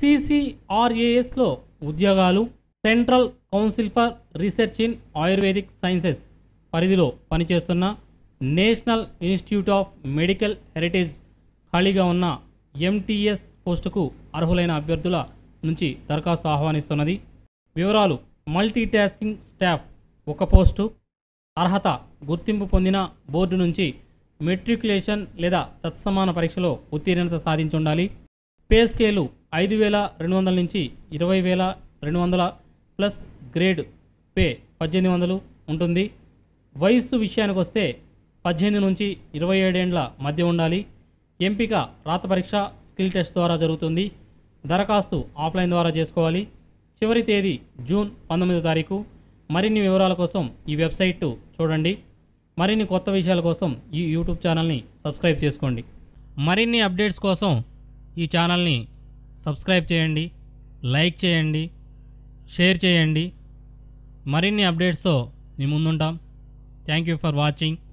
సిసిఆర్ఏఎస్లో ఉద్యోగాలు central council for research in ayurvedic sciences పరిధిలో పనిచేస్తున్న national institute of medical heritage ఖాళీగా ఉన్న ఎంటీఎస్ పోస్టుకు అర్హులైన అభ్యర్థుల నుంచి దరఖాస్తు ఆహ్వానిస్తున్నది వివరాలు మల్టీ టాస్కింగ్ స్టాఫ్ ఒక పోస్టు అర్హత గుర్తింపు పొందిన బోర్డు నుంచి మెట్రికులేషన్ లేదా తత్సమాన పరీక్షలో ఉత్తీర్ణత సాధించి ఉండాలి పే స్కేలు ఐదు వేల రెండు వందల నుంచి ఇరవై వేల రెండు వందల ప్లస్ గ్రేడ్ పే పద్దెనిమిది వందలు ఉంటుంది వయస్సు విషయానికి వస్తే పద్దెనిమిది నుంచి ఇరవై ఏడేండ్ల మధ్య ఉండాలి ఎంపిక రాత పరీక్ష స్కిల్ టెస్ట్ ద్వారా జరుగుతుంది దరఖాస్తు ఆఫ్లైన్ ద్వారా చేసుకోవాలి చివరి తేదీ జూన్ పంతొమ్మిదో తారీఖు మరిన్ని వివరాల కోసం ఈ వెబ్సైట్ చూడండి మరిన్ని కొత్త విషయాల కోసం ఈ యూట్యూబ్ ఛానల్ని సబ్స్క్రైబ్ చేసుకోండి మరిన్ని అప్డేట్స్ కోసం ఈ ఛానల్ని సబ్స్క్రైబ్ చేయండి లైక్ చేయండి షేర్ చేయండి మరిన్ని అప్డేట్స్తో మీ ముందుంటాం థ్యాంక్ యూ ఫర్ వాచింగ్